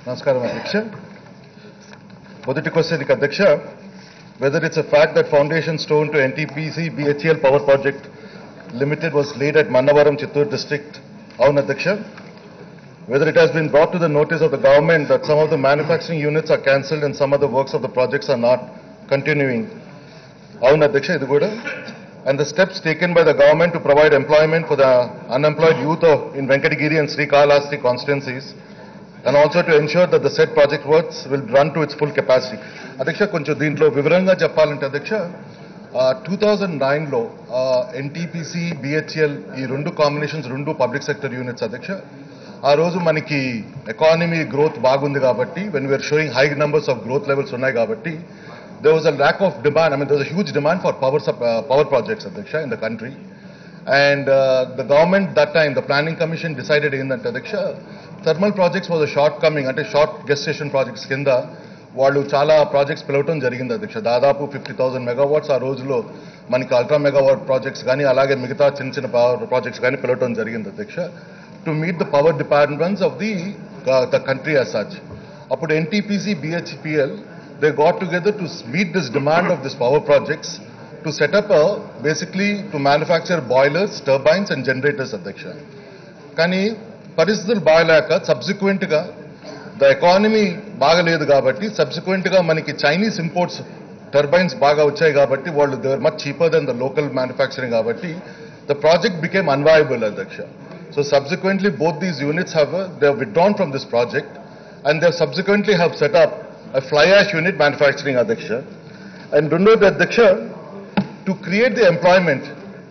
నమస్కారం అధ్యక్ష మొదటి క్వశ్చన్కి అధ్యక్ష whether it's a fact that foundation stone to NTPC BHL power project limited was laid at Mannavaram Chittoor district అవును అధ్యక్ష whether it has been brought to the notice of the government that some of the manufacturing units are cancelled and some of the works of the projects are not continuing. అవును అధ్యక్ష ఇది కూడా and the steps taken by the government to provide employment for the unemployed youth of in Venkatagiri and Srikalahasti constituencies and also to ensure that the said project works will run to its full capacity. అధ్యక్ష కొంచెం దీంట్లో వివరంగా చెప్పాలంటే అధ్యక్ష two thousand నైన్లో NTPC BHL ఈ రెండు combinations రెండు పబ్లిక్ సెక్టర్ యూనిట్స్ అధ్యక్ష ఆ రోజు మనకి ఎకానమీ గ్రోత్ బాగుంది కాబట్టి when we are showing high numbers of growth levels ఉన్నాయి కాబట్టి there was a lack of demand. I mean, there was a huge demand for power sup- uh, power projects, Adhiksha, in the country. And uh, the government that time, the planning commission decided in that Adhiksha, thermal projects was a shortcoming, అంటే short gestation projects కింద వాళ్ళు చాలా projects పిలవటం జరిగింది అధ్యక్ష దాదాపు fifty thousand megawatts ఆ రోజులో మనకి అల్ట్రా మెగావాట్ ప్రాజెక్ట్స్ కానీ అలాగే మిగతా చిన్న చిన్న పవర్ ప్రాజెక్ట్స్ కానీ పిలవటం జరిగింది అధ్యక్ష to meet the power departments of the the country as such. అప్పుడు NTPC BHPL they got together to meet this demand of these power projects to set up a basically to manufacture boilers, turbines and generators అధ్యక్ష కానీ పరిస్థితులు బాగలేక సబ్సిక్వెంట్గా the economy బాగలేదు కాబట్టి సబ్సిక్వెంట్గా మనకి Chinese imports turbines బాగా వచ్చాయి కాబట్టి వాళ్ళు they were much cheaper than the local manufacturing కాబట్టి ద ప్రాజెక్ట్ బికేమ్ అన్వయబుల్ అధ్యక్ష so subsequently both these units have they withdrawn from this project and they subsequently have set up a fly ash unit manufacturing Adhiksha. And రెండోది అధ్యక్ష to create the employment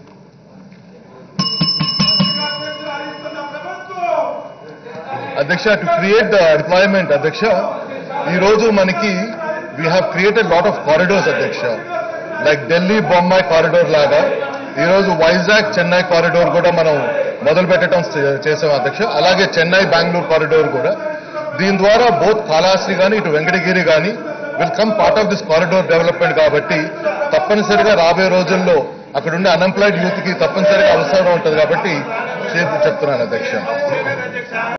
అధ్యక్ష to create the employment అధ్యక్ష ఈరోజు మనకి we have created lot of corridors అధ్యక్ష like Delhi Bombay corridor లాగా ఈరోజు Vizag Chennai corridor కూడా మనం మొదలు పెట్టడం చేసాం అధ్యక్ష అలాగే చెన్నై బెంగళూరు కారిడోర్ కూడా దీని ద్వారా బోత్ కాళాశ్రీ కానీ ఇటు వెంకటగిరి కానీ will come part of this corridor development కాబట్టి తప్పనిసరిగా రాబోయే రోజుల్లో అక్కడ ఉండే అన్ఎంప్లాయిడ్ యూత్ కి తప్పనిసరిగా అవసరం ఉంటుంది కాబట్టి చెప్తున్నాను అధ్యక్ష